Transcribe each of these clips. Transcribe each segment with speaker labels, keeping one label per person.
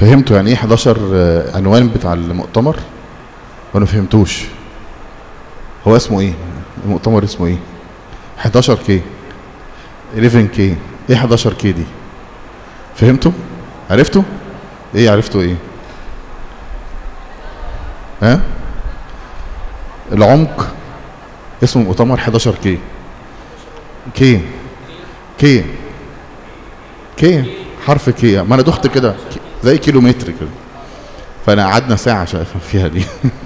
Speaker 1: فهمتوا يعني ايه 11 آه، عنوان بتاع المؤتمر وانا ما فهمتوش هو اسمه ايه المؤتمر اسمه ايه 11 كي 11 كي ايه 11 كي دي فهمتوا عرفتوا ايه عرفتوا ايه ها العمق اسمه مؤتمر 11 كي كي كي كي حرف كي ما انا دخت كده زي كيلومتر كده فانا قعدنا ساعه عشان افهم فيها دي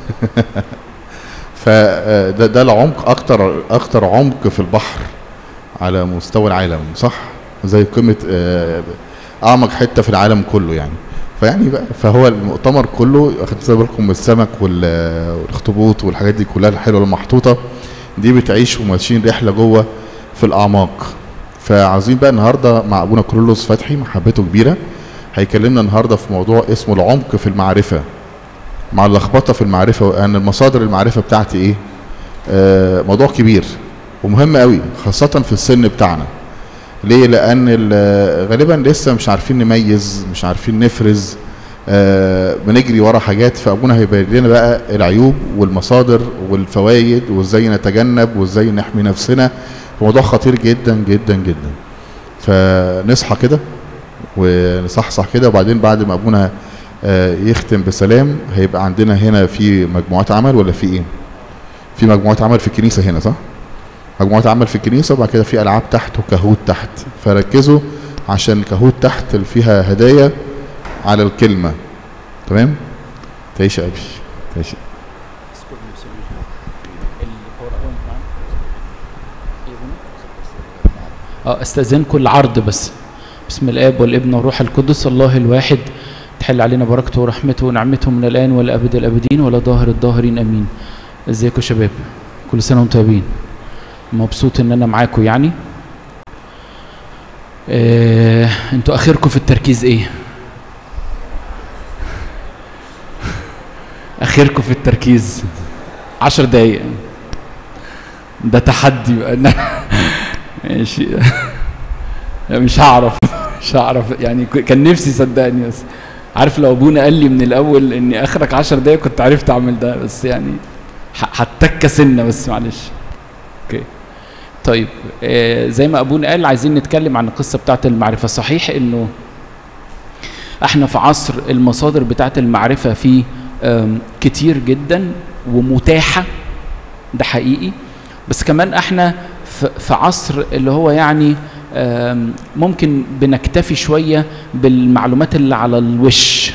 Speaker 1: فده ده العمق اكتر اكتر عمق في البحر على مستوى العالم صح زي قمه آه، اعمق حته في العالم كله يعني فيعني بقى فهو المؤتمر كله اخدت بالكم من السمك وال- والاخطبوط والحاجات دي كلها الحلوه المحطوطه دي بتعيش وماشيين رحله جوه في الاعماق فعاوزين بقى النهارده مع ابونا كرولوس فتحي محبته كبيره هيكلمنا النهارده في موضوع اسمه العمق في المعرفه مع اللخبطه في المعرفه وان المصادر المعرفه بتاعتي ايه آه موضوع كبير ومهم قوي خاصه في السن بتاعنا ليه لان ال- غالبا لسه مش عارفين نميز مش عارفين نفرز آه بنجري ورا حاجات فابونا هيبين لنا بقى العيوب والمصادر والفوائد وازاي نتجنب وازاي نحمي نفسنا موضوع خطير جدا جدا جدا فنصحى كده ونصحصح كده وبعدين بعد ما ابونا آه، يختم بسلام هيبقى عندنا هنا في مجموعات عمل ولا في ايه؟ في مجموعات عمل في الكنيسه هنا صح؟ مجموعات عمل في الكنيسه وبعد كده في العاب تحت وكهوت تحت فركزوا عشان الكهوت تحت اللي فيها هدايا على الكلمه تمام؟ تعيش يا ابي تعيش
Speaker 2: اه استاذنكم العرض بس بسم الاب والابن والروح القدس الله الواحد تحل علينا بركته ورحمته ونعمته من الان والابد الابدين ولا ظاهر الظاهرين امين ازيكم يا شباب كل سنه وانتم طيبين مبسوط ان انا معاكم يعني آه، انتوا اخركم في التركيز ايه اخركم في التركيز عشر دقايق ده تحدي بقى ماشي لا مش هعرف مش هعرف يعني ك- كان نفسي صدقني بس عارف لو ابونا قال لي من الاول اني اخرك عشر دقايق كنت عرفت اعمل ده بس يعني ه- هتكه سنه بس معلش اوكي طيب آه زي ما ابونا قال عايزين نتكلم عن القصه بتاعه المعرفه صحيح انه احنا في عصر المصادر بتاعه المعرفه فيه آم، كتير جدا ومتاحه ده حقيقي بس كمان احنا في في عصر اللي هو يعني آم، ممكن بنكتفي شويه بالمعلومات اللي على الوش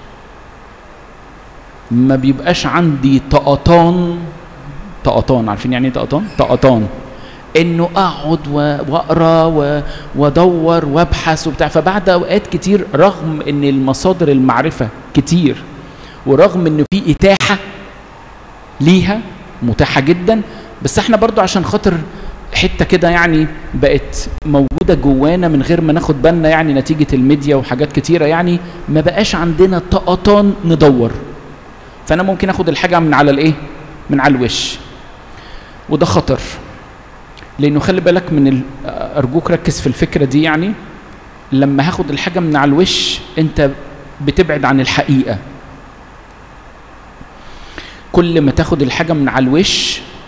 Speaker 2: ما بيبقاش عندي طقطان طقطان عارفين يعني ايه طقطان طقطان انه اقعد و- واقرا و- وادور وابحث وبتاع فبعد اوقات كتير رغم ان المصادر المعرفه كتير ورغم انه في اتاحه ليها متاحه جدا بس احنا برضو عشان خاطر حته كده يعني بقت موجوده جوانا من غير ما ناخد بالنا يعني نتيجه الميديا وحاجات كتيره يعني ما بقاش عندنا طقطان ندور فانا ممكن اخد الحاجه من على الايه من على الوش وده خطر لانه خلي بالك من ال... ارجوك ركز في الفكره دي يعني لما هاخد الحاجه من على الوش انت بتبعد عن الحقيقه كل ما تاخد الحاجه من على الوش